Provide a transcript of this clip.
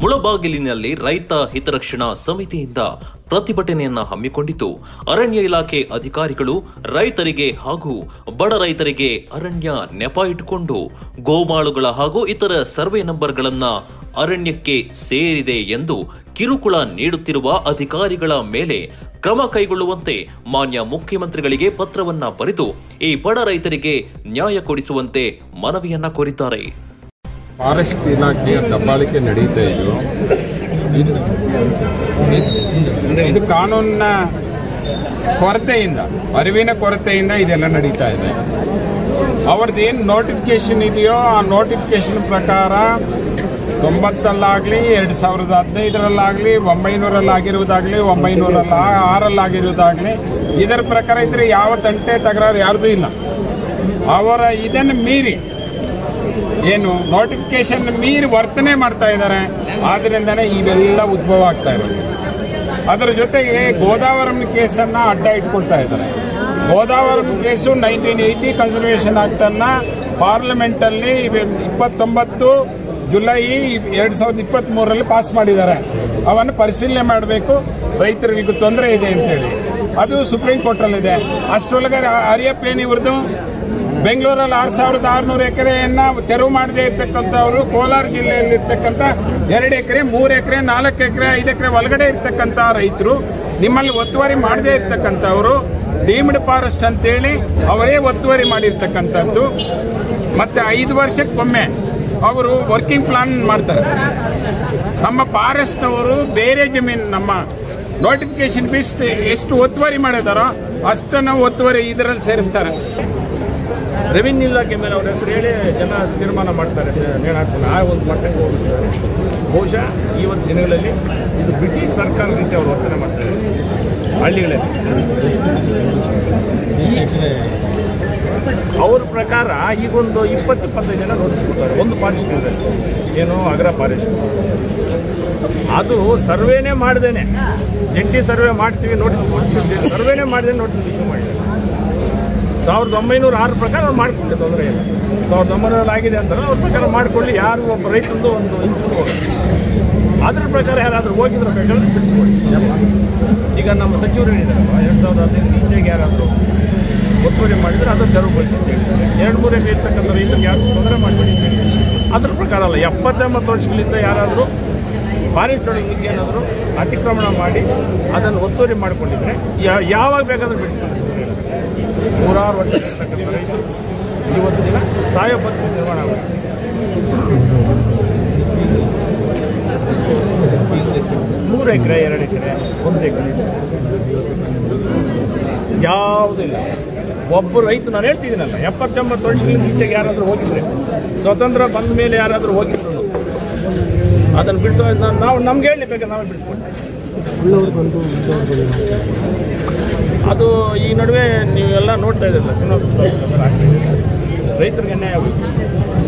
ಮುಳಬಾಗಿಲಿನಲ್ಲಿ ರೈತ ಹಿತರಕ್ಷಣಾ ಸಮಿತಿಯಿಂದ ಪ್ರತಿಭಟನೆಯನ್ನ ಹಮ್ಮಿಕೊಂಡಿದ್ದು ಅರಣ್ಯ ಇಲಾಖೆ ಅಧಿಕಾರಿಗಳು ರೈತರಿಗೆ ಹಾಗೂ ಬಡ ರೈತರಿಗೆ ಅರಣ್ಯ ನೆಪ ಇಟ್ಟುಕೊಂಡು ಗೋಮಾಳುಗಳ ಹಾಗೂ ಇತರ ಸರ್ವೆ ನಂಬರ್ಗಳನ್ನ ಅರಣ್ಯಕ್ಕೆ ಸೇರಿದೆ ಎಂದು ಕಿರುಕುಳ ನೀಡುತ್ತಿರುವ ಅಧಿಕಾರಿಗಳ ಮೇಲೆ ಕ್ರಮ ಕೈಗೊಳ್ಳುವಂತೆ ಮಾನ್ಯ ಮುಖ್ಯಮಂತ್ರಿಗಳಿಗೆ ಪತ್ರವನ್ನ ಬರೆದು ಈ ಬಡ ರೈತರಿಗೆ ನ್ಯಾಯ ಕೊಡಿಸುವಂತೆ ಮನವಿಯನ್ನ ಕೋರಿದ್ದಾರೆ ಫಾರೆಸ್ಟ್ ಇಲಾಖೆಯ ದಬ್ಬಾಳಿಕೆ ನಡೀತಾ ಇದು ಇದು ಇದು- ಇದು ಕಾನೂನಿನ ಕೊರತೆಯಿಂದ ಅರಿವಿನ ಕೊರತೆಯಿಂದ ಇದೆಲ್ಲ ನಡೀತಾ ಇದೆ ಅವ್ರದ್ದು ಏನು ನೋಟಿಫಿಕೇಶನ್ ಇದೆಯೋ ಆ ನೋಟಿಫಿಕೇಶನ್ ಪ್ರಕಾರ ತೊಂಬತ್ತಲ್ಲಾಗಲಿ ಎರಡು ಸಾವಿರದ ಹದಿನೈದರಲ್ಲಾಗಲಿ ಒಂಬೈನೂರಲ್ಲಾಗಿರುವುದಾಗಲಿ ಒಂಬೈನೂರಲ್ಲ ಆರಲ್ಲಾಗಿರುವುದಾಗಲಿ ಇದರ ಪ್ರಕಾರ ಇದ್ರೆ ಯಾವ ತಂಟೆ ತಕರಾರು ಯಾರ್ದೂ ಇಲ್ಲ ಅವರ ಇದನ್ನು ಮೀರಿ ಏನು ನೋಟಿಫಿಕೇಶನ್ ಮೀರಿ ವರ್ತನೆ ಮಾಡ್ತಾ ಇದ್ದಾರೆ ಆದ್ರಿಂದನೇ ಇವೆಲ್ಲ ಉದ್ಭವ ಆಗ್ತಾ ಇರೋದು ಅದರ ಜೊತೆಗೆ ಗೋದಾವರಂ ಕೇಸನ್ನ ಅಡ್ಡ ಇಟ್ಕೊಳ್ತಾ ಇದ್ದಾರೆ Godavaram case nineteen eighty conservation act ಅನ್ನ ಪಾರ್ಲಿಮೆಂಟ್ ಅಲ್ಲಿ ಇಪ್ಪತ್ತೊಂಬತ್ತು ಜುಲೈ ಎರಡ್ ಸಾವಿರದ ಇಪ್ಪತ್ತ್ ಮೂರರಲ್ಲಿ ಪಾಸ್ ಮಾಡಿದ್ದಾರೆ ಅವನ್ನು ಪರಿಶೀಲನೆ ಮಾಡಬೇಕು ರೈತರಿಗೆ ತೊಂದರೆ ಇದೆ ಅಂತೇಳಿ ಅದು ಸುಪ್ರೀಂ ಕೋರ್ಟಲ್ಲಿದೆ ಅಷ್ಟರೊಳಗೆ ಆರ್ಯಪ್ಪ ಏನು ಇವ್ರದ್ದು ಬೆಂಗಳೂರಲ್ಲಿ ಆರು ಸಾವಿರದ ಆರುನೂರು ಎಕರೆಯನ್ನ ತೆರವು ಮಾಡದೇ ಇರ್ತಕ್ಕಂಥವ್ರು ಕೋಲಾರ ಜಿಲ್ಲೆಯಲ್ಲಿ ಇರ್ತಕ್ಕಂಥ ಎರಡು ಎಕರೆ ಮೂರು ಎಕರೆ ನಾಲ್ಕು ಎಕರೆ ಐದು ಎಕರೆ ಒಳಗಡೆ ಇರ್ತಕ್ಕಂಥ ರೈತರು ನಿಮ್ಮಲ್ಲಿ ಒತ್ತುವರಿ ಮಾಡದೇ ಇರ್ತಕ್ಕಂಥವ್ರು ಡೀಮ್ಡ್ ಫಾರೆಸ್ಟ್ ಅಂತೇಳಿ ಅವರೇ ಒತ್ತುವರಿ ಮಾಡಿರ್ತಕ್ಕಂಥದ್ದು ಮತ್ತೆ ಐದು ವರ್ಷಕ್ಕೊಮ್ಮೆ ಅವರು ವರ್ಕಿಂಗ್ ಪ್ಲಾನ್ ಮಾಡ್ತಾರೆ ನಮ್ಮ ಫಾರೆಸ್ಟ್ನವರು ಬೇರೆ ಜಮೀನು ನಮ್ಮ ನೋಟಿಫಿಕೇಶನ್ ಬಿಟ್ಟು ಎಷ್ಟು ಒತ್ತುವರಿ ಮಾಡಿದಾರೋ ಅಷ್ಟನ್ನು ಒತ್ತುವರಿ ಇದರಲ್ಲಿ ಸೇರಿಸ್ತಾರೆ ರೆವಿನ್ಯೂ ಇಲಾಖೆ ಮೇಲೆ ಅವ್ರ ಹೆಸರು ಹೇಳಿ ಜನ ತೀರ್ಮಾನ ಮಾಡ್ತಾರೆ ನೇಣು ಹಾಕ್ಕೊಂಡು ಆ ಒಂದು ಮಟ್ಟಕ್ಕೆ ಹೋಗಿದ್ದಾರೆ ಬಹುಶಃ ಇವತ್ತು ದಿನಗಳಲ್ಲಿ ಇದು ಬ್ರಿಟಿಷ್ ಸರ್ಕಾರ ರೀತಿ ಅವರು ವರ್ತನೆ ಮಾಡ್ತಾರೆ ಹಳ್ಳಿಗಳಲ್ಲಿ ಅವ್ರ ಪ್ರಕಾರ ಈಗೊಂದು ಇಪ್ಪತ್ತು ಇಪ್ಪತ್ತೈದು ಜನ ನೋಟಿಸ್ ಕೊಡ್ತಾರೆ ಒಂದು ಫಾರೆಸ್ಟ್ ಇದರಲ್ಲಿ ಏನು ಅಗ್ರ ಫಾರೆಸ್ಟ್ ಅದು ಸರ್ವೇನೇ ಮಾಡ್ದೇನೆ ಜಂಟಿ ಸರ್ವೆ ಮಾಡ್ತೀವಿ ನೋಟಿಸ್ ಕೊಡ್ತೀವಿ ಸರ್ವೇನೇ ಮಾಡ್ದೇನೆ ನೋಟಿಸ್ ಇಶ್ಯೂ ಮಾಡಿದ್ದಾರೆ ಸಾವಿರದ ಒಂಬೈನೂರ ಆರು ಪ್ರಕಾರ ಅವ್ರು ಮಾಡಿಕೊಂಡೆ ತೊಂದರೆ ಇಲ್ಲ ಸಾವಿರದ ಒಂಬೈನೂರಲ್ಲಿ ಆಗಿದೆ ಅಂತಾರೆ ಅವ್ರ ಪ್ರಕಾರ ಮಾಡಿಕೊಳ್ಳಿ ಯಾರು ಒಬ್ಬ ರೈತಂದು ಒಂದು ಇಂಚು ಹೋಗುತ್ತೆ ಅದ್ರ ಪ್ರಕಾರ ಯಾರಾದರೂ ಹೋಗಿದ್ರೆ ಬೇಕಾದ್ರೆ ಬಿಡಿಸ್ಕೊಳ್ಳಿ ಈಗ ನಮ್ಮ ಸಚಿವರು ಹೇಳಿದಾರಲ್ಲ ಎರಡು ಸಾವಿರದ ಹದಿನೈದು ಈಚೆಗೆ ಯಾರಾದರೂ ಒತ್ತುವರಿ ಮಾಡಿದರೆ ಅದು ತೆರವುಗೊಳಿಸಿ ಅಂತ ಹೇಳಿದ್ದಾರೆ ಎರಡು ಮೂರು ಎಕರೆ ಇರ್ತಕ್ಕಂಥ ರೈತರಿಗೆ ಯಾರು ತೊಂದರೆ ಮಾಡಬೇಡಿ ಅಂತ ಹೇಳಿದ್ದಾರೆ ಅದ್ರ ಪ್ರಕಾರ ಅಲ್ಲ ಎಪ್ಪತ್ತೆಂಬತ್ತು ವರ್ಷಗಳಿಂದ ಯಾರಾದರೂ ಫಾರೆಸ್ಟ್ ಒಳಗೆ ಏನಾದರೂ ಅತಿಕ್ರಮಣ ಮಾಡಿ ಅದನ್ನು ಒತ್ತುವರಿ ಮಾಡಿಕೊಂಡಿದ್ರೆ ಯಾ- ಯಾವಾಗ ಬೇಕಾದ್ರೂ ಬಿಡಿಸ್ತಾರೆ ನೂರಾರು ವರ್ಷ ಇರ್ತಕ್ಕಂಥ ರೈತರು ಇವತ್ತು ದಿನ ಸಾಯೋ ಪರಿಸ್ಥಿತಿ ನಿರ್ಮಾಣ ಆಗುತ್ತೆ ಮೂರು ಎಕರೆ ಎರಡು ಎಕರೆ ಒಂದು ಎಕರೆ ಯಾವುದೂ ಇಲ್ಲ ಒಬ್ಬ ರೈತ ನಾನು ಹೇಳ್ತಿದ್ದೀನಲ್ಲ ಎಪ್ಪತ್ತೆಂಬತ್ತು ವರ್ಷಗಳಿಂದ ಈಚೆಗೆ ಯಾರಾದರೂ ಹೋಗಿದ್ರೆ ಸ್ವತಂತ್ರ ಬಂದ ಮೇಲೆ ಯಾರಾದರೂ ಹೋಗಿದ್ರು ಅದನ್ನು ಬಿಡಿಸೋ ನಾವು ನಮ್ಗೆ ಹೇಳಲಿಕ್ಕೆ ನಾವೇ ಬಿಡಿಸ್ಕೊಡ್ತೀವಿ ಅದು ಈ ನಡುವೆ ನೀವೆಲ್ಲ ನೋಡ್ತಾ ಇದ್ದೀರಲ್ಲ ಶ್ರೀನಿವಾಸ ರೈತರಿಗೆ ಅನ್ಯಾಯ ಆಗುತ್ತೆ